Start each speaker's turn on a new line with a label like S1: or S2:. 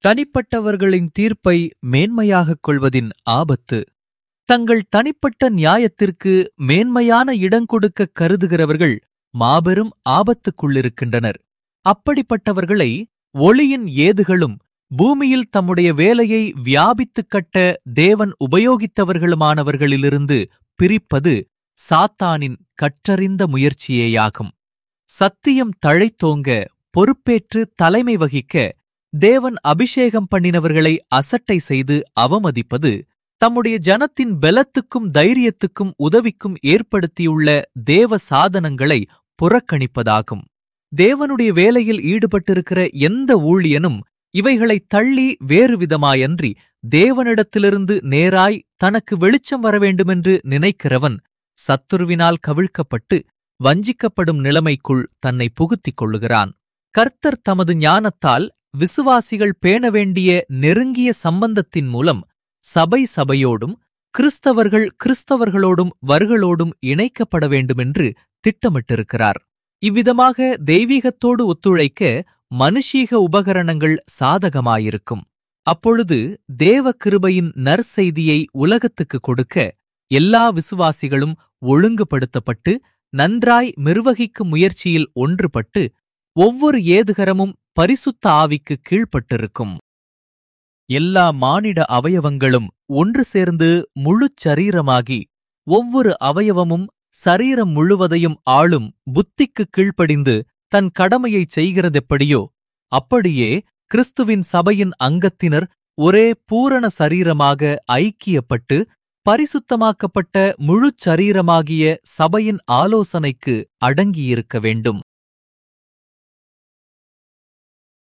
S1: தனிப்பட்டவர்களின் தீர்ப்பை மேன்மையாகக் கொள்வதின் ஆபத்து தங்கள் தனிப்பட்ட நியாயத்திற்கு மேன்மையான இடங்கொடுக்க கருதுகிறவர்கள் மாபெரும் ஆபத்துக்குள்ளிருக்கின்றனர் அப்படிப்பட்டவர்களை ஒளியின் ஏதுகளும் பூமியில் தம்முடைய வேலையை வியாபித்துக் கட்ட தேவன் உபயோகித்தவர்களுமானவர்களிலிருந்து பிரிப்பது சாத்தானின் கற்றறிந்த முயற்சியேயாகும் சத்தியம் தழைத்தோங்க பொறுப்பேற்று தலைமை வகிக்க தேவன் அபிஷேகம் பண்ணினவர்களை அசட்டை செய்து அவமதிப்பது தம்முடைய ஜனத்தின் பலத்துக்கும் தைரியத்துக்கும் உதவிக்கும் ஏற்படுத்தியுள்ள தேவ சாதனங்களை புறக்கணிப்பதாகும் தேவனுடைய வேலையில் ஈடுபட்டிருக்கிற எந்த ஊழியனும் இவைகளை தள்ளி வேறு விதமாயன்றி தேவனிடத்திலிருந்து நேராய் தனக்கு வெளிச்சம் வரவேண்டுமென்று நினைக்கிறவன் சத்துருவினால் கவிழ்க்கப்பட்டு வஞ்சிக்கப்படும் நிலைமைக்குள் தன்னை புகுத்திக் கொள்ளுகிறான் கர்த்தர் தமது ஞானத்தால் விசுவாசிகள் பேண வேண்டிய நெருங்கிய சம்பந்தத்தின் மூலம் சபை சபையோடும் கிறிஸ்தவர்கள் கிறிஸ்தவர்களோடும் வர்களோடும் இணைக்கப்பட வேண்டுமென்று திட்டமிட்டிருக்கிறார் இவ்விதமாக தெய்வீகத்தோடு ஒத்துழைக்க மனுஷீக உபகரணங்கள் சாதகமாயிருக்கும் அப்பொழுது தேவ கிருபையின் நற்செய்தியை உலகத்துக்கு கொடுக்க எல்லா விசுவாசிகளும் ஒழுங்குபடுத்தப்பட்டு நன்றாய் நிர்வகிக்கும் முயற்சியில் ஒன்றுபட்டு ஒவ்வொரு ஏதுகரமும் பரிசுத்த ஆவிக்கு கீழ்ப்பட்டிருக்கும் எல்லா மானிட அவயவங்களும் ஒன்று சேர்ந்து முழுச் சரீரமாகி ஒவ்வொரு அவயவமும் சரீரம் முழுவதையும் ஆளும் புத்திக்கு கீழ்ப்படிந்து தன் கடமையைச் செய்கிறதெப்படியோ அப்படியே கிறிஸ்துவின் சபையின் அங்கத்தினர் ஒரே பூரண சரீரமாக ஐக்கியப்பட்டு பரிசுத்தமாக்கப்பட்ட முழுச் சரீரமாகிய சபையின் ஆலோசனைக்கு அடங்கியிருக்க வேண்டும்